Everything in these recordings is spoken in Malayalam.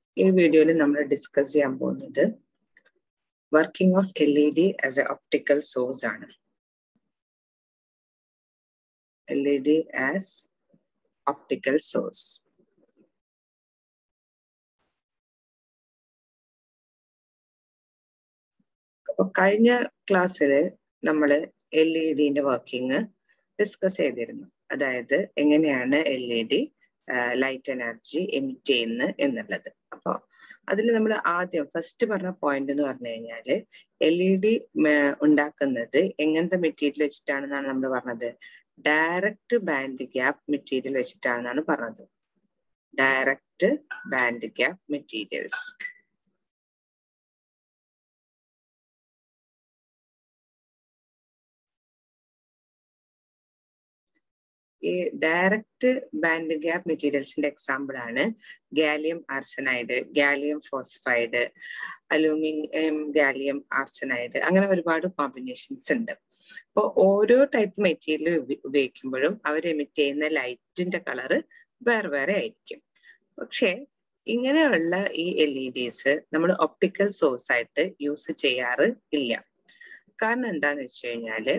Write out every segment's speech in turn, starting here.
ഈ വീഡിയോയിൽ നമ്മൾ ഡിസ്കസ് ചെയ്യാൻ പോകുന്നത് working of L E D as a optical source ആണ് L E D as optical source അപ്പൊ കഴിഞ്ഞ ക്ലാസ്സിൽ നമ്മൾ എൽ ഇ ഡിന്റെ വർക്കിംഗ് ഡിസ്കസ് ചെയ്തിരുന്നു അതായത് എങ്ങനെയാണ് L E D light energy emit ചെയ്യുന്നത് എന്നുള്ളത് അപ്പോൾ അതിൽ നമ്മൾ ആദ്യം ഫസ്റ്റ് പറഞ്ഞ പോയിന്റ് എന്ന് പറഞ്ഞു കഴിഞ്ഞാൽ എൽ ഇ ഡി ഉണ്ടാക്കുന്നത് എങ്ങനത്തെ മെറ്റീരിയൽ വെച്ചിട്ടാണെന്നാണ് നമ്മൾ പറഞ്ഞത് ഡയറക്റ്റ് ബാൻഡ് ഗ്യാപ്പ് മെറ്റീരിയൽ വെച്ചിട്ടാണെന്നാണ് പറഞ്ഞത് ഡയറക്റ്റ് ബാൻഡ് ഗ്യാപ്പ് മെറ്റീരിയൽസ് ഈ ഡയറക്റ്റ് ബാൻഡ് ഗ്യാപ്പ് മെറ്റീരിയൽസിന്റെ എക്സാമ്പിൾ ആണ് gallium arsenide gallium phosphide aluminium gallium arsenide അങ്ങനെ ഒരുപാട് കോമ്പിനേഷൻസ് ഉണ്ട് അപ്പോൾ ഓരോ ടൈപ്പ് മെറ്റീരിയൽ ഉപയോഗിക്കുമ്പോഴും അവർ എമിറ്റ് ചെയ്യുന്ന ലൈറ്റിന്റെ കളറ് വേറെ വേറെ ആയിരിക്കും പക്ഷേ ഇങ്ങനെയുള്ള ഈ എൽ ഇ ഡിസ് നമ്മൾ ഒപ്റ്റിക്കൽ സോഴ്സ് ആയിട്ട് യൂസ് ചെയ്യാറ് ഇല്ല കാരണം എന്താന്ന് വെച്ച് കഴിഞ്ഞാല്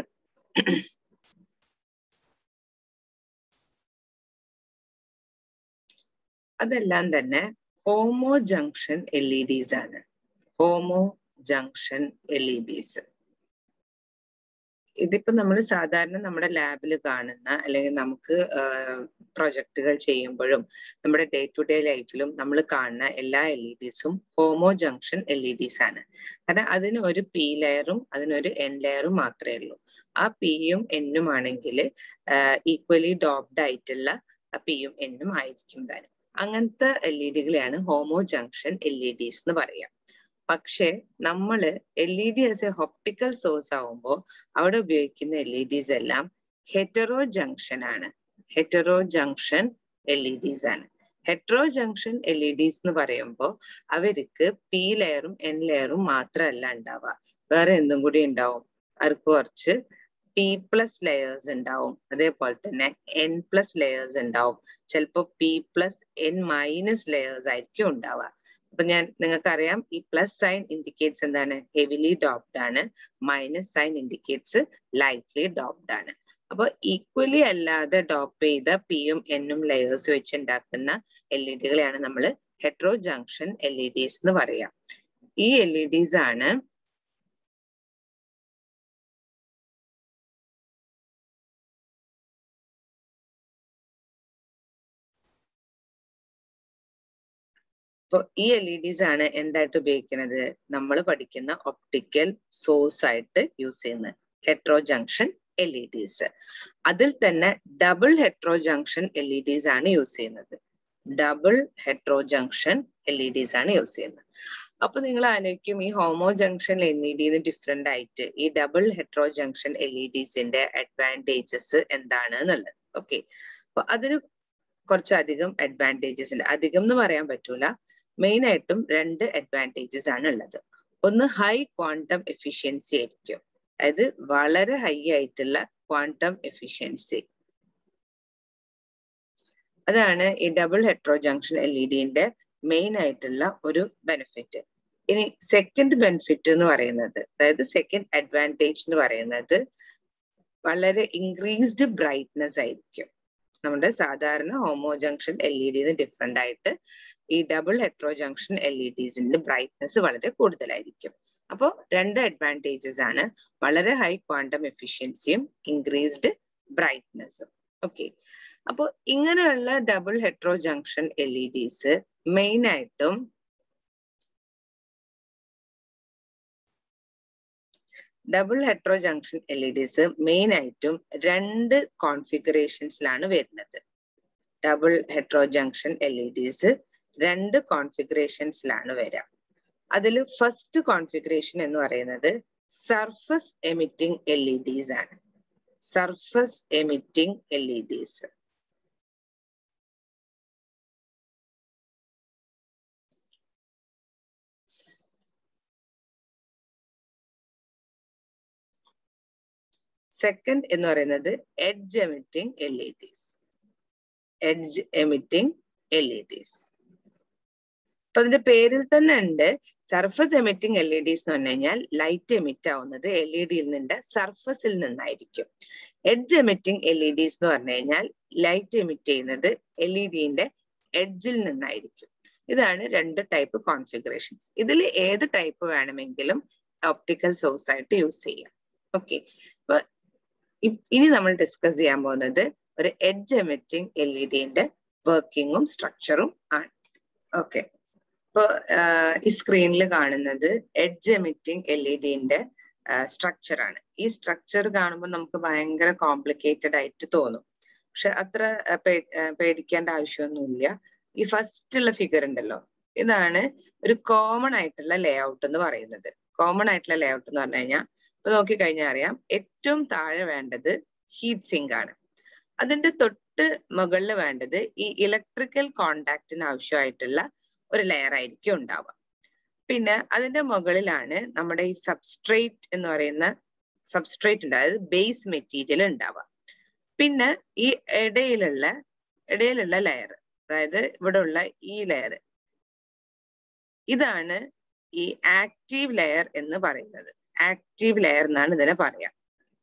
അതെല്ലാം തന്നെ homo junction L E Ds ആണ് homo junction L E Ds ഇതിപ്പോ നമ്മൾ സാധാരണ നമ്മുടെ ലാബിൽ കാണുന്ന അല്ലെങ്കിൽ നമുക്ക് പ്രൊജക്ടുകൾ ചെയ്യുമ്പോഴും നമ്മുടെ ഡേ ടു ഡേ ലൈഫിലും നമ്മൾ കാണുന്ന എല്ലാ എൽ ഇ ഡിസും homo junction L E Ds ആണ് കാരണം അതിന് ഒരു പി ലെയറും അതിനൊരു എൻ ലെയറും മാത്രമേ ഉള്ളൂ ആ പിയും എന്നും ആണെങ്കിൽ ഈക്വലി ഡോപ്ഡ് ആയിട്ടുള്ള പിയും എന്നും ആയിരിക്കും താനും അങ്ങനത്തെ എൽ ഇ ഡികളെയാണ് homo junction L E Ds എന്ന് പറയാം പക്ഷെ നമ്മൾ L E D as a optical source ആവുമ്പോൾ അവിടെ ഉപയോഗിക്കുന്ന എൽ ഇ ഡിസ് എല്ലാം ഹെറ്ററോ ജംഗ്ഷൻ ആണ് hetero junction L E Ds ആണ് hetero junction L E Ds എന്ന് പറയുമ്പോൾ അവർക്ക് പി ലെയറും എൻ ലെയറും മാത്രമല്ല ഉണ്ടാവുക വേറെ എന്തും കൂടി ഉണ്ടാവും അവർക്ക് കുറച്ച് പി പ്ലസ് ലെയേഴ്സ് ഉണ്ടാവും അതേപോലെ തന്നെ എൻ പ്ലസ് ലെയേഴ്സ് ഉണ്ടാവും ചിലപ്പോൾ P plus N minus layers ആയിരിക്കും ഉണ്ടാവുക അപ്പൊ ഞാൻ നിങ്ങൾക്കറിയാം ഈ പ്ലസ് സൈൻ ഇൻഡിക്കേറ്റ്സ് എന്താണ് ഹെവിലി ഡോപ്ഡ് ആണ് minus sign indicates lightly doped ആണ് അപ്പൊ ഈക്വലി അല്ലാതെ ഡോപ്പ് ചെയ്ത പിയും എന്നും ലെയേഴ്സ് വെച്ച് ഉണ്ടാക്കുന്ന എൽ ഇ ഡികളെയാണ് നമ്മൾ hetero junction L E Ds എന്ന് പറയാം ഈ എൽ ഇ ഡിസ് ആണ് അപ്പോൾ ഈ എൽ ഇ ഡിസ് ആണ് എന്തായിട്ട് ഉപയോഗിക്കുന്നത് നമ്മൾ പഠിക്കുന്ന ഒപ്റ്റിക്കൽ സോഴ്സ് ആയിട്ട് യൂസ് ചെയ്യുന്നത് hetero junction L E Ds അതിൽ തന്നെ double hetero junction L E Ds ആണ് യൂസ് ചെയ്യുന്നത് double hetero junction L E Ds ആണ് യൂസ് ചെയ്യുന്നത് അപ്പൊ നിങ്ങൾ ആലോചിക്കും ഈ ഹോമോ ജംഗ്ഷൻ എൽ ഇ ഡിന്ന് ഡിഫറെന്റ് ആയിട്ട് ഈ double hetero junction L E ഡിസിന്റെ അഡ്വാൻറ്റേജസ് എന്താണ് എന്നുള്ളത് ഓക്കെ അപ്പൊ അതിന് കുറച്ചധികം അഡ്വാൻറ്റേജസ് ഉണ്ട് അധികം എന്ന് പറയാൻ പറ്റൂല മെയിൻ ആയിട്ടും രണ്ട് അഡ്വാൻറ്റേജസ് ആണ് ഉള്ളത് ഒന്ന് ഹൈ ക്വാണ്ടം എഫിഷ്യൻസി ആയിരിക്കും അതായത് വളരെ ഹൈ ആയിട്ടുള്ള ക്വാണ്ടം എഫിഷ്യൻസി അതാണ് ഈ double hetero junction L E ഡിന്റെ മെയിൻ ആയിട്ടുള്ള ഒരു ബെനിഫിറ്റ് ഇനി സെക്കൻഡ് ബെനിഫിറ്റ് എന്ന് പറയുന്നത് അതായത് സെക്കൻഡ് അഡ്വാൻറ്റേജ് എന്ന് പറയുന്നത് വളരെ ഇൻക്രീസ്ഡ് ബ്രൈറ്റ്നെസ് ആയിരിക്കും നമ്മുടെ സാധാരണ ഹോമോ ജംഗ്ഷൻ എൽ ഇ ഡിന്ന് ഡിഫറെന്റ് ആയിട്ട് ഈ double hetero junction L E ഡിസിന്റെ ബ്രൈറ്റ്നെസ് വളരെ കൂടുതലായിരിക്കും അപ്പോൾ രണ്ട് അഡ്വാൻറ്റേജസ് ആണ് വളരെ ഹൈ ക്വാണ്ടം എഫിഷ്യൻസിയും ഇൻക്രീസ്ഡ് ബ്രൈറ്റ്നെസ്സും ഓക്കെ അപ്പോൾ ഇങ്ങനെയുള്ള double hetero junction L E Ds main ആയിട്ടും double hetero junction L E Ds main ആയിട്ടും രണ്ട് കോൺഫിഗറേഷൻസിലാണ് വരുന്നത് double hetero junction L E Ds രണ്ട് കോൺഫിഗറേഷൻസിലാണ് വരിക അതിൽ ഫസ്റ്റ് കോൺഫിഗറേഷൻ എന്ന് പറയുന്നത് surface emitting L E Ds ആണ് surface emitting L E Ds second എന്ന് പറയുന്നത് edge emitting L E Ds edge emitting L E Ds അപ്പൊ അതിന്റെ പേരിൽ തന്നെ ഉണ്ട് surface emitting L E Ds എന്ന് പറഞ്ഞു കഴിഞ്ഞാൽ ലൈറ്റ് എമിറ്റ് ആവുന്നത് എൽ ഇ ഡിയിൽ നിന്റെ സർഫസിൽ നിന്നായിരിക്കും edge emitting L E Ds എന്ന് പറഞ്ഞു കഴിഞ്ഞാൽ ലൈറ്റ് എമിറ്റ് ചെയ്യുന്നത് എൽ ഇ ഡിന്റെ എഡ്ജിൽ നിന്നായിരിക്കും ഇതാണ് രണ്ട് ടൈപ്പ് കോൺഫിഗറേഷൻസ് ഇതിൽ ഏത് ടൈപ്പ് വേണമെങ്കിലും ഓപ്റ്റിക്കൽ സോഴ്സ് ആയിട്ട് യൂസ് ചെയ്യാം ഓക്കെ അപ്പൊ ഇനി നമ്മൾ ഡിസ്കസ് ചെയ്യാൻ പോകുന്നത് ഒരു എഡ്ജ് എമിറ്റിംഗ് എൽ ഇ ഡിന്റെ വർക്കിങ്ങും സ്ട്രക്ചറും ആണ് ഓക്കെ ഇപ്പൊ ഈ സ്ക്രീനിൽ കാണുന്നത് എഡ്ജ് എമിറ്റിംഗ് എൽ ഇ ഡിന്റെ സ്ട്രക്ചർ ആണ് ഈ സ്ട്രക്ചർ കാണുമ്പോൾ നമുക്ക് ഭയങ്കര കോംപ്ലിക്കേറ്റഡ് ആയിട്ട് തോന്നും പക്ഷെ അത്ര പേടിക്കേണ്ട ആവശ്യമൊന്നുമില്ല ഈ ഫസ്റ്റ് ഉള്ള ഫിഗർ ഉണ്ടല്ലോ ഇതാണ് ഒരു കോമൺ ആയിട്ടുള്ള ലേ ഔട്ട് എന്ന് പറയുന്നത് കോമൺ ആയിട്ടുള്ള ലേ ഔട്ട് എന്ന് പറഞ്ഞു കഴിഞ്ഞാൽ ഇപ്പൊ നോക്കിക്കഴിഞ്ഞാൽ അറിയാം ഏറ്റവും താഴെ വേണ്ടത് ഹീറ്റ് സിങ്ക് ആണ് അതിന്റെ തൊട്ട് മുകളിൽ വേണ്ടത് ഈ ഇലക്ട്രിക്കൽ കോണ്ടാക്റ്റിന് ആവശ്യമായിട്ടുള്ള ഒരു ലെയർ ആയിരിക്കും ഉണ്ടാവുക പിന്നെ അതിന്റെ മുകളിലാണ് നമ്മുടെ ഈ സബ്സ്ട്രേറ്റ് എന്ന് പറയുന്ന സബ്സ്ട്രേറ്റ് ഉണ്ട് അതായത് ബേസ് മെറ്റീരിയൽ ഉണ്ടാവുക പിന്നെ ഈ ഇടയിലുള്ള ഇടയിലുള്ള ലെയർ അതായത് ഇവിടെ ഉള്ള ഈ ലെയർ ഇതാണ് ഈ ആക്റ്റീവ് ലെയർ എന്ന് പറയുന്നത് ആക്റ്റീവ് ലെയർ എന്നാണ് ഇതിനെ പറയാ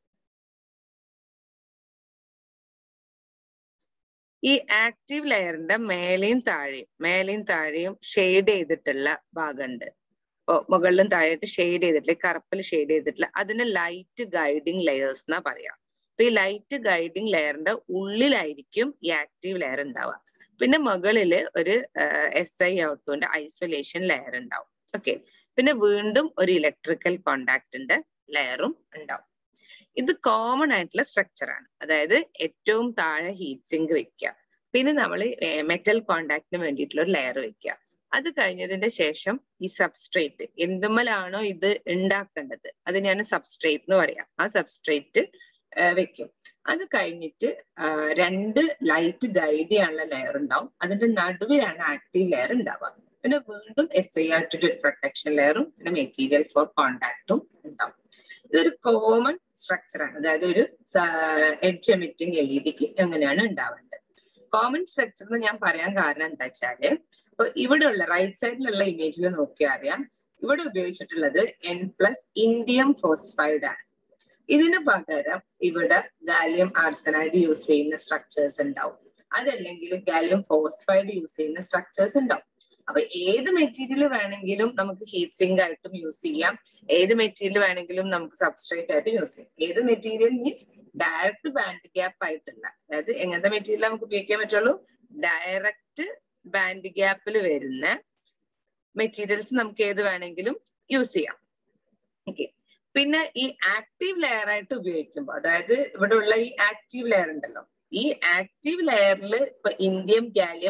ഈ ആക്റ്റീവ് ലെയറിന്റെ മേലെയും താഴെയും മേലെയും താഴെയും ഷെയ്ഡ് ചെയ്തിട്ടുള്ള ഭാഗമുണ്ട് ഇപ്പൊ മുകളിലും താഴെയായിട്ട് ഷെയ്ഡ് ചെയ്തിട്ടില്ല കറുപ്പിൽ ഷെയ്ഡ് ചെയ്തിട്ടില്ല അതിന് ലൈറ്റ് ഗൈഡിങ് ലെയേഴ്സ് എന്നാ പറയാ അപ്പൊ ഈ ലൈറ്റ് ഗൈഡിങ് ലെയറിന്റെ ഉള്ളിലായിരിക്കും ഈ ആക്റ്റീവ് ലെയർ ഉണ്ടാവുക പിന്നെ മുകളില് ഒരു എസ് ഐ ഔട്ടുവിന്റെ ഐസൊലേഷൻ ലെയർ ഉണ്ടാവും ഓക്കെ പിന്നെ വീണ്ടും ഒരു ഇലക്ട്രിക്കൽ കോണ്ടാക്റ്റിന്റെ ലെയറും ഉണ്ടാവും ഇത് കോമൺ ആയിട്ടുള്ള സ്ട്രക്ചർ ആണ് അതായത് ഏറ്റവും താഴെ ഹീറ്റ് സിങ്ക് വെക്കുക പിന്നെ നമ്മൾ മെറ്റൽ കോണ്ടാക്റ്റിന് വേണ്ടിയിട്ടുള്ള ഒരു ലെയർ വെക്കുക അത് കഴിഞ്ഞതിന്റെ ശേഷം ഈ സബ്സ്ട്രേറ്റ് എന്തുമ്മലാണോ ഇത് ഉണ്ടാക്കേണ്ടത് അതിനെയാണ് സബ്സ്ട്രേറ്റ് എന്ന് പറയാം ആ സബ്സ്ട്രേറ്റ് വെക്കും അത് കഴിഞ്ഞിട്ട് രണ്ട് ലൈറ്റ് ഗൈഡ് ചെയ്യാനുള്ള ലെയർ ഉണ്ടാവും അതിന്റെ നടുവിലാണ് ആക്റ്റീവ് ലെയർ ഉണ്ടാവുക പിന്നെ വീണ്ടും S I R two protection ലെയറും പിന്നെ മെറ്റീരിയൽ ഫോർ കോണ്ടാക്റ്റും ഉണ്ടാവും ഇതൊരു കോമൺ സ്ട്രക്ചർ ആണ് അതായത് ഒരു എഡ്ജ് എമിറ്റിംഗ് എൽ ഇ ഡിക്ക് എങ്ങനെയാണ് ഉണ്ടാവേണ്ടത് കോമൺ സ്ട്രക്ചർ എന്ന് ഞാൻ പറയാൻ കാരണം എന്താ വെച്ചാല് ഇപ്പൊ ഇവിടെയുള്ള റൈറ്റ് സൈഡിലുള്ള ഇമേജിൽ നോക്കിയാൽ അറിയാം ഇവിടെ ഉപയോഗിച്ചിട്ടുള്ളത് എൻ പ്ലസ് ഇന്ത്യം ഫോസ്ഫൈഡ് ആണ് ഇതിന് പകരം ഇവിടെ ഗാലിയം ആർസനൈഡ് യൂസ് ചെയ്യുന്ന സ്ട്രക്ചേഴ്സ് ഉണ്ടാവും അതല്ലെങ്കിൽ ഗാലിയം ഫോസ്ഫൈഡ് യൂസ് ചെയ്യുന്ന സ്ട്രക്ചേഴ്സ് ഉണ്ടാവും അപ്പൊ ഏത് മെറ്റീരിയൽ വേണമെങ്കിലും നമുക്ക് ഹീറ്റ് സിങ്ക് ആയിട്ടും യൂസ് ചെയ്യാം ഏത് മെറ്റീരിയൽ വേണമെങ്കിലും നമുക്ക് സബ്സ്ട്രേറ്റ് ആയിട്ട് യൂസ് ചെയ്യാം ഏത് material means direct band gap ആയിട്ടുള്ള അതായത് എങ്ങനത്തെ മെറ്റീരിയൽ നമുക്ക് ഉപയോഗിക്കാൻ പറ്റുള്ളൂ ഡയറക്റ്റ് ബാൻഡ് ഗ്യാപ്പിൽ വരുന്ന മെറ്റീരിയൽസ് നമുക്ക് ഏത് വേണമെങ്കിലും യൂസ് ചെയ്യാം ഓക്കെ പിന്നെ ഈ ആക്റ്റീവ് ലെയർ ആയിട്ട് ഉപയോഗിക്കുമ്പോൾ അതായത് ഇവിടെ ഉള്ള ഈ ആക്റ്റീവ് ലെയർ ഉണ്ടല്ലോ ഈ ആക്റ്റീവ് ലെയറിൽ ഇപ്പൊ ഇന്ത്യം ഗാലിയം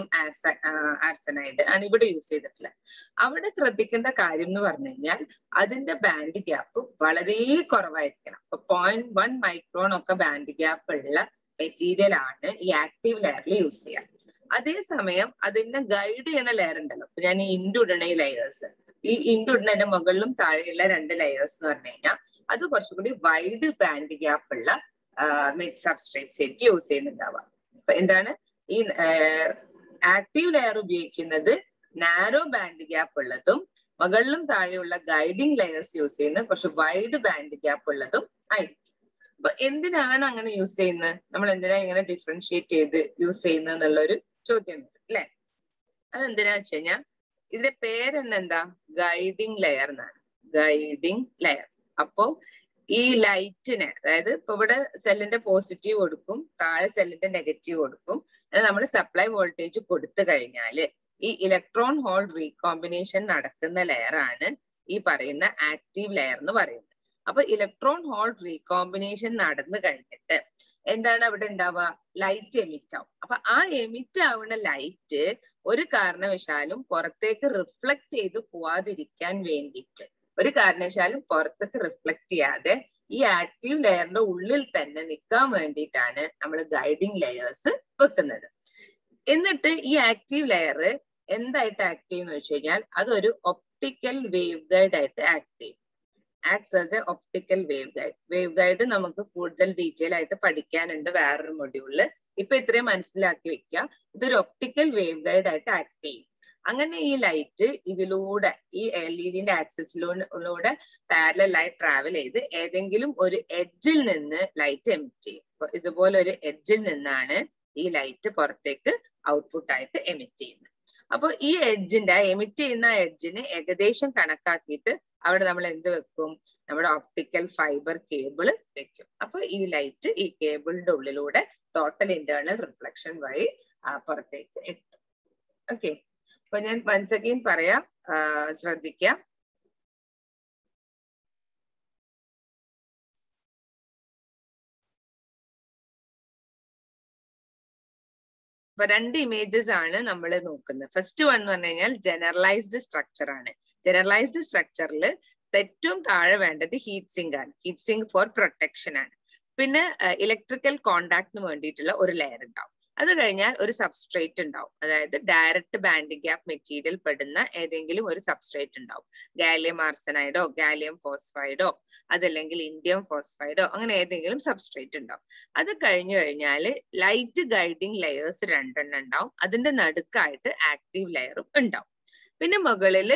ആർസനൈഡ് ആണ് ഇവിടെ യൂസ് ചെയ്തിട്ടുള്ളത് അവിടെ ശ്രദ്ധിക്കേണ്ട കാര്യം എന്ന് പറഞ്ഞു കഴിഞ്ഞാൽ അതിന്റെ ബാൻഡ് ഗ്യാപ്പ് വളരെ കുറവായിരിക്കണം ഇപ്പൊ പോയിന്റ് വൺ മൈക്രോൺ ഒക്കെ ബാൻഡ് ഗ്യാപ്പ് ഉള്ള മെറ്റീരിയൽ ആണ് ഈ ആക്റ്റീവ് ലെയറിൽ യൂസ് ചെയ്യുക അതേസമയം അതിന്റെ ഗൈഡ് ചെയ്യുന്ന ലെയർ ഉണ്ടല്ലോ ഇപ്പൊ ഞാൻ ഈ ഇൻഡു ഇടണ ഈ ലെയേഴ്സ് ഈ ഇൻഡു ഇടുന്നതിന്റെ മുകളിലും താഴെയുള്ള രണ്ട് ലെയേഴ്സ് എന്ന് പറഞ്ഞു കഴിഞ്ഞാൽ അത് കുറച്ചുകൂടി വൈഡ് ബാൻഡ് ഗ്യാപ്പ് ഉള്ള മിഡ് സബ്സ്ട്രേറ്റ്സ് ആയിരിക്കും യൂസ് ചെയ്യുന്നുണ്ടാവുക അപ്പൊ എന്താണ് ഈ ആക്റ്റീവ് ലെയർ ഉപയോഗിക്കുന്നത് നാരോ ബാൻഡ് ഗ്യാപ്പ് ഉള്ളതും മുകളിലും താഴെയുള്ള ഗൈഡിങ് ലെയേഴ്സ് യൂസ് ചെയ്യുന്ന കുറച്ച് വൈഡ് ബാൻഡ് ഗ്യാപ്പ് ഉള്ളതും ആയിരിക്കും അപ്പൊ എന്തിനാണ് അങ്ങനെ യൂസ് ചെയ്യുന്നത് നമ്മൾ എന്തിനാ ഇങ്ങനെ ഡിഫറൻഷിയേറ്റ് ചെയ്ത് യൂസ് ചെയ്യുന്നത് എന്നുള്ള ഒരു ചോദ്യം വരും അല്ലെ അതെന്തിനാ വെച്ച് കഴിഞ്ഞാൽ ഇതിന്റെ പേരെന്നെന്താ ഗൈഡിങ് ലെയർ എന്നാണ് ഗൈഡിങ് ലെയർ അപ്പോ ഈ ലൈറ്റിന് അതായത് ഇപ്പൊ ഇവിടെ സെല്ലിന്റെ പോസിറ്റീവ് കൊടുക്കും താഴെ സെല്ലിന്റെ നെഗറ്റീവ് കൊടുക്കും അത് നമ്മൾ സപ്ലൈ വോൾട്ടേജ് കൊടുത്തു കഴിഞ്ഞാല് ഈ ഇലക്ട്രോൺ ഹോൾ റീകോമ്പിനേഷൻ നടക്കുന്ന ലെയർ ആണ് ഈ പറയുന്ന ആക്റ്റീവ് ലെയർ എന്ന് പറയുന്നത് അപ്പൊ ഇലക്ട്രോൺ ഹോൾ റീകോമ്പിനേഷൻ നടന്നു കഴിഞ്ഞിട്ട് എന്താണ് അവിടെ ഉണ്ടാവുക ലൈറ്റ് എമിറ്റ് ആവും അപ്പൊ ആ എമിറ്റ് ആവുന്ന ലൈറ്റ് ഒരു കാരണവശാലും പുറത്തേക്ക് റിഫ്ലക്ട് ചെയ്ത് പോവാതിരിക്കാൻ വേണ്ടിയിട്ട് ഒരു കാരണവശാലും പുറത്തേക്ക് റിഫ്ലക്ട് ചെയ്യാതെ ഈ ആക്റ്റീവ് ലെയറിന്റെ ഉള്ളിൽ തന്നെ നിൽക്കാൻ വേണ്ടിയിട്ടാണ് നമ്മൾ ഗൈഡിങ് ലെയേഴ്സ് വെക്കുന്നത് എന്നിട്ട് ഈ ആക്റ്റീവ് ലെയർ എന്തായിട്ട് ആക്ട് ചെയ്യുന്ന വെച്ച് കഴിഞ്ഞാൽ അതൊരു ഒപ്റ്റിക്കൽ വേവ് ഗൈഡ് ആയിട്ട് ആക്ട് ചെയ്യും acts as a optical wave guide wave guide നമുക്ക് കൂടുതൽ ഡീറ്റെയിൽ ആയിട്ട് പഠിക്കാനുണ്ട് വേറൊരു മൊഡ്യൂളില് ഇപ്പൊ ഇത്രയും മനസ്സിലാക്കി വെക്കുക ഇതൊരു ഒപ്റ്റിക്കൽ വേവ് ഗൈഡ് ആയിട്ട് ആക്ട് ചെയ്യും അങ്ങനെ ഈ ലൈറ്റ് ഇതിലൂടെ ഈ എൽ ഇ ഡിന്റെ ആക്സിസിലൂടെ പാരലായി ട്രാവൽ ചെയ്ത് ഏതെങ്കിലും ഒരു എഡ്ജിൽ നിന്ന് ലൈറ്റ് എമിറ്റ് ചെയ്യും അപ്പൊ ഇതുപോലെ ഒരു എഡ്ജിൽ നിന്നാണ് ഈ ലൈറ്റ് പുറത്തേക്ക് ഔട്ട്പുട്ട് ആയിട്ട് എമിറ്റ് ചെയ്യുന്നത് അപ്പൊ ഈ എഡ്ജിന്റെ എമിറ്റ് ചെയ്യുന്ന എഡ്ജിന് ഏകദേശം കണക്കാക്കിയിട്ട് അവിടെ നമ്മൾ എന്ത് വെക്കും നമ്മുടെ ഒപ്റ്റിക്കൽ ഫൈബർ കേബിൾ വെക്കും അപ്പൊ ഈ ലൈറ്റ് ഈ കേബിളിന്റെ ഉള്ളിലൂടെ ടോട്ടൽ ഇന്റേണൽ റിഫ്ലക്ഷൻ വഴി പുറത്തേക്ക് എത്തും ഓക്കെ അപ്പൊ ഞാൻ വൺസ് അഗെയിൻ പറയാം ശ്രദ്ധിക്കാം അപ്പൊ രണ്ട് ഇമേജസ് ആണ് നമ്മൾ നോക്കുന്നത് ഫസ്റ്റ് വൺ എന്ന് പറഞ്ഞു കഴിഞ്ഞാൽ ജനറലൈസ്ഡ് സ്ട്രക്ചർ ആണ് ജനറലൈസ്ഡ് സ്ട്രക്ചറിൽ ഏറ്റവും താഴെ വേണ്ടത് ഹീറ്റ് സിങ്ക് ആണ് ഹീറ്റ് സിങ്ക് ഫോർ പ്രൊട്ടക്ഷൻ ആണ് പിന്നെ ഇലക്ട്രിക്കൽ കോണ്ടാക്ടിന് വേണ്ടിയിട്ടുള്ള ഒരു ലെയർ ഉണ്ടാവും അത് കഴിഞ്ഞാൽ ഒരു സബ്സ്ട്രേറ്റ് ഉണ്ടാവും അതായത് ഡയറക്റ്റ് ബാൻഡ് ഗ്യാപ്പ് മെറ്റീരിയൽ പെടുന്ന ഏതെങ്കിലും ഒരു സബ്സ്ട്രേറ്റ് ഉണ്ടാവും ഗാലിയം ആർസനൈഡോ ഗാലിയം ഫോസ്ഫൈഡോ അതല്ലെങ്കിൽ ഇന്ത്യം ഫോസ്ഫൈഡോ അങ്ങനെ ഏതെങ്കിലും സബ്സ്ട്രേറ്റ് ഉണ്ടാവും അത് കഴിഞ്ഞു കഴിഞ്ഞാൽ ലൈറ്റ് ഗൈഡിങ് ലെയേഴ്സ് രണ്ടെണ്ണം ഉണ്ടാവും അതിന്റെ നടുക്കായിട്ട് ആക്റ്റീവ് ലെയറും ഉണ്ടാവും പിന്നെ മുകളിൽ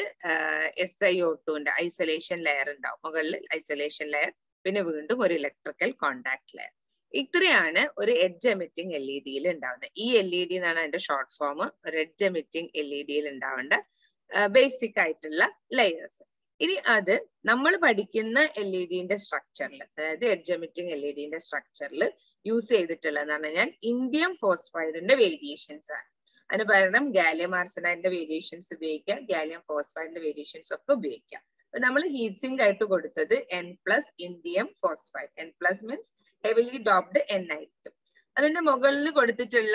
എസ് ഐ ഒ ടുന്റെ ഐസൊലേഷൻ ലെയർ ഉണ്ടാവും മുകളിൽ ഐസൊലേഷൻ ലെയർ പിന്നെ വീണ്ടും ഒരു ഇലക്ട്രിക്കൽ കോണ്ടാക്ട് ലെയർ ഇത്രയാണ് ഒരു എഡ്ജ് എമിറ്റിംഗ് എൽ ഇ ഡിയിൽ ഉണ്ടാവുന്നത് ഈ എൽ ഇ ഡി എന്നാണ് അതിന്റെ ഷോർട്ട് ഫോം ഒരു എഡ്ജ് എമിറ്റിംഗ് എൽ ഇ ഡിയിൽ ഉണ്ടാവേണ്ട ബേസിക് ആയിട്ടുള്ള ലെയേഴ്സ് ഇനി അത് നമ്മൾ പഠിക്കുന്ന എൽ ഇ ഡിന്റെ സ്ട്രക്ചറിൽ അതായത് എഡ്ജ് എമിറ്റിംഗ് എൽ ഇ ഡിന്റെ സ്ട്രക്ചറിൽ യൂസ് ചെയ്തിട്ടുള്ളതെന്ന് പറഞ്ഞു കഴിഞ്ഞാൽ ഇന്ത്യം ഫോസ്ഫൈഡിന്റെ വേരിയേഷൻസ് ആണ് അതിന് പകരം ഗാലിയം ആർസനൈഡിന്റെ വേരിയേഷൻസ് ഉപയോഗിക്കാം ഗാലിയം ഫോസ്ഫൈഡിന്റെ വേരിയേഷൻസ് ഒക്കെ ഉപയോഗിക്കാം നമ്മൾ ഹീറ്റ് സിങ്ക് ആയിട്ട് കൊടുത്തത് N plus indium phosphide N plus means heavily doped N ആയിരിക്കും അതിന്റെ മുകളിൽ കൊടുത്തിട്ടുള്ള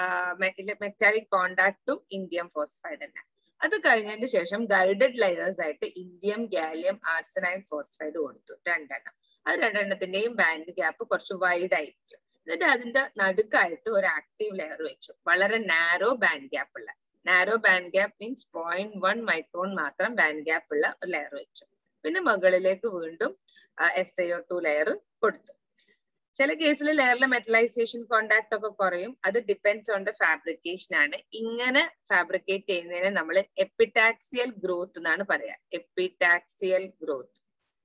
മെറ്റാലിക് കോണ്ടാക്റ്റും ഇന്ത്യം ഫോസ്ഫൈഡ് തന്നെ അത് കഴിഞ്ഞതിന് ശേഷം ഗൈഡഡ് ലെയേഴ്സ് ആയിട്ട് ഇന്ത്യം ഗാലിയം ആർസനൈഡ് ഫോസ്ഫൈഡ് കൊടുത്തു രണ്ടെണ്ണം അത് രണ്ടെണ്ണത്തിന്റെയും ബാൻഡ് ഗ്യാപ്പ് കുറച്ച് വൈഡ് ആയിരിക്കും എന്നിട്ട് അതിന്റെ നടുക്കായിട്ട് ഒരു ആക്റ്റീവ് ലെയർ വെച്ചു വളരെ നാരോ ബാൻഡ് ഗ്യാപ്പ് ഉള്ള narrow band gap means point one micron മാത്രം ബാൻഡ് ഗ്യാപ്പ് ഉള്ള ഒരു ലെയർ വെച്ചു പിന്നെ മുകളിലേക്ക് വീണ്ടും S I O two layer കൊടുത്തു ചില കേസിൽ ലെയറിലെ മെറ്റലൈസേഷൻ കോണ്ടാക്ട് ഒക്കെ കുറയും അത് ഡിപ്പെൻഡ്സ് ഓൺ ദ ഫാബ്രിക്കേഷൻ ആണ് ഇങ്ങനെ ഫാബ്രിക്കേറ്റ് ചെയ്യുന്നതിനെ നമ്മൾ എപ്പിടാക്സിയൽ ഗ്രോത്ത് എന്നാണ് പറയാ epitaxial growth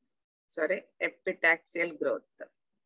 sorry epitaxial growth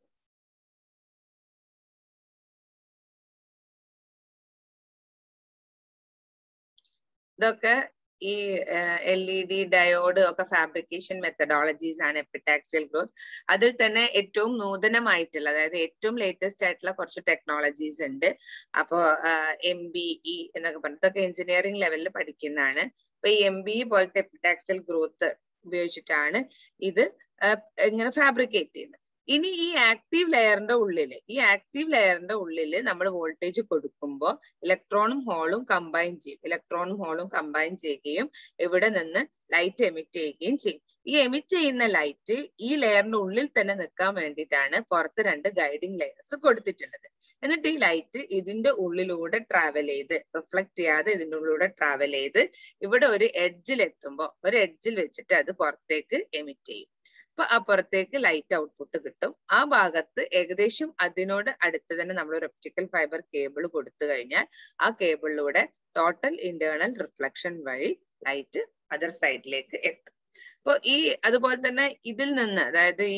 ഇതൊക്കെ ഈ എൽ ഇ ഡി ഡയോഡ് ഒക്കെ ഫാബ്രിക്കേഷൻ മെത്തഡോളജീസ് ആണ് എപ്പിടാക്സിയൽ ഗ്രോത്ത് അതിൽ തന്നെ ഏറ്റവും നൂതനമായിട്ടുള്ള അതായത് ഏറ്റവും ലേറ്റസ്റ്റ് ആയിട്ടുള്ള കുറച്ച് ടെക്നോളജീസ് ഉണ്ട് അപ്പോ എം ബി ഇ എന്നൊക്കെ പറഞ്ഞിട്ട് ഇതൊക്കെ എഞ്ചിനീയറിംഗ് ലെവലിൽ പഠിക്കുന്നതാണ് അപ്പൊ ഈ എം ബി ഇ പോലത്തെ എപ്പിടാക്സിയൽ ഗ്രോത്ത് ഉപയോഗിച്ചിട്ടാണ് ഇത് ഇങ്ങനെ ഫാബ്രിക്കേറ്റ് ചെയ്യുന്നത് ഇനി ഈ ആക്റ്റീവ് ലെയറിന്റെ ഉള്ളില് ഈ ആക്റ്റീവ് ലെയറിന്റെ ഉള്ളില് നമ്മൾ വോൾട്ടേജ് കൊടുക്കുമ്പോൾ ഇലക്ട്രോണും ഹോളും കമ്പൈൻ ചെയ്യും ഇലക്ട്രോണും ഹോളും കമ്പൈൻ ചെയ്യുകയും ഇവിടെ നിന്ന് ലൈറ്റ് എമിറ്റ് ചെയ്യുകയും ചെയ്യും ഈ എമിറ്റ് ചെയ്യുന്ന ലൈറ്റ് ഈ ലെയറിന്റെ ഉള്ളിൽ തന്നെ നിൽക്കാൻ വേണ്ടിയിട്ടാണ് പുറത്ത് രണ്ട് ഗൈഡിങ് ലെയേഴ്സ് കൊടുത്തിട്ടുള്ളത് എന്നിട്ട് ഈ ലൈറ്റ് ഇതിന്റെ ഉള്ളിലൂടെ ട്രാവൽ ചെയ്ത് റിഫ്ലക്ട് ചെയ്യാതെ ഇതിന്റെ ഉള്ളിലൂടെ ട്രാവൽ ചെയ്ത് ഇവിടെ ഒരു എഡ്ജിൽ എത്തുമ്പോൾ ഒരു എഡ്ജിൽ വെച്ചിട്ട് അത് പുറത്തേക്ക് എമിറ്റ് ചെയ്യും അപ്പൊ അപ്പുറത്തേക്ക് ലൈറ്റ് ഔട്ട്പുട്ട് കിട്ടും ആ ഭാഗത്ത് ഏകദേശം അതിനോട് അടുത്ത് തന്നെ നമ്മൾ ഒരു ഒപ്റ്റിക്കൽ ഫൈബർ കേബിൾ കൊടുത്തു കഴിഞ്ഞാൽ ആ കേബിളിലൂടെ ടോട്ടൽ ഇന്റേണൽ റിഫ്ലക്ഷൻ വഴി ലൈറ്റ് അതർ സൈഡിലേക്ക് എത്തും അപ്പൊ ഈ അതുപോലെ തന്നെ ഇതിൽ നിന്ന് അതായത് ഈ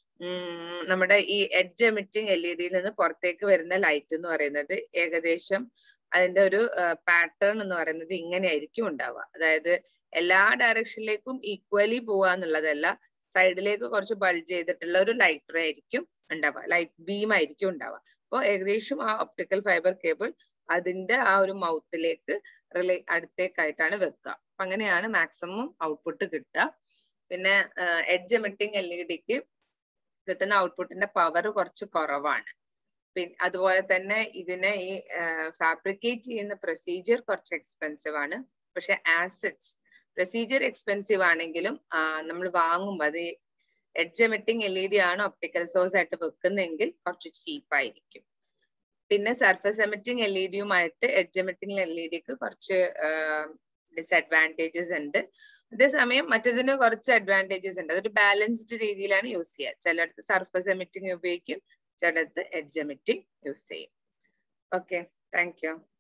നമ്മുടെ ഈ എഡ്ജ് എമിറ്റിംഗ് എൽ ഇ ഡിയിൽ നിന്ന് പുറത്തേക്ക് വരുന്ന ലൈറ്റ് എന്ന് പറയുന്നത് ഏകദേശം അതിന്റെ ഒരു പാറ്റേൺ എന്ന് പറയുന്നത് ഇങ്ങനെയായിരിക്കും ഉണ്ടാവുക അതായത് എല്ലാ ഡയറക്ഷനിലേക്കും ഈക്വലി പോവുക എന്നുള്ളതല്ല സൈഡിലേക്ക് കുറച്ച് ബൾജ് ചെയ്തിട്ടുള്ള ഒരു ലൈറ്റ് റേ ആയിരിക്കും ഉണ്ടാവുക ലൈറ്റ് ബീം ആയിരിക്കും ഉണ്ടാവുക അപ്പോൾ ഏകദേശം ആ ഒപ്റ്റിക്കൽ ഫൈബർ കേബിൾ അതിന്റെ ആ ഒരു മൗത്തിലേക്ക് റിലേ അടുത്തേക്കായിട്ടാണ് വെക്കുക അപ്പൊ അങ്ങനെയാണ് മാക്സിമം ഔട്ട്പുട്ട് കിട്ടുക പിന്നെ എഡ്ജ് എമിറ്റിംഗ് എൽ ഇ ഡിക്ക് കിട്ടുന്ന ഔട്ട്പുട്ടിന്റെ പവർ കുറച്ച് കുറവാണ് പിന്നെ അതുപോലെ തന്നെ ഇതിനെ ഈ ഫാബ്രിക്കേറ്റ് ചെയ്യുന്ന പ്രൊസീജിയർ കുറച്ച് എക്സ്പെൻസീവ് ആണ് പക്ഷെ ആസറ്റ്സ് പ്രൊസീജിയർ എക്സ്പെൻസീവ് ആണെങ്കിലും നമ്മൾ വാങ്ങുമ്പോൾ അത് edge emitting L E D ആണ് ഒപ്റ്റിക്കൽ സോഴ്സ് ആയിട്ട് വെക്കുന്നെങ്കിൽ കുറച്ച് ചീപ്പായിരിക്കും പിന്നെ സർഫസ് എമിറ്റിംഗ് എൽ ഇ ഡിയുമായിട്ട് എഡ്ജ് എമിറ്റിംഗ് എൽ ഇ ഡിക്ക് കുറച്ച് ഡിസഡ്വാൻറ്റേജസ് ഉണ്ട് അതേസമയം മറ്റതിന് കുറച്ച് അഡ്വാൻറ്റേജസ് ഉണ്ട് അതൊരു ബാലൻസ്ഡ് രീതിയിലാണ് യൂസ് ചെയ്യുക ചിലടത്ത് സർഫസ് എമിറ്റിംഗ് ഉപയോഗിക്കും ചിലടത്ത് എഡ്ജ് എമിറ്റിംഗ് യൂസ് ചെയ്യും ഓക്കെ താങ്ക് യു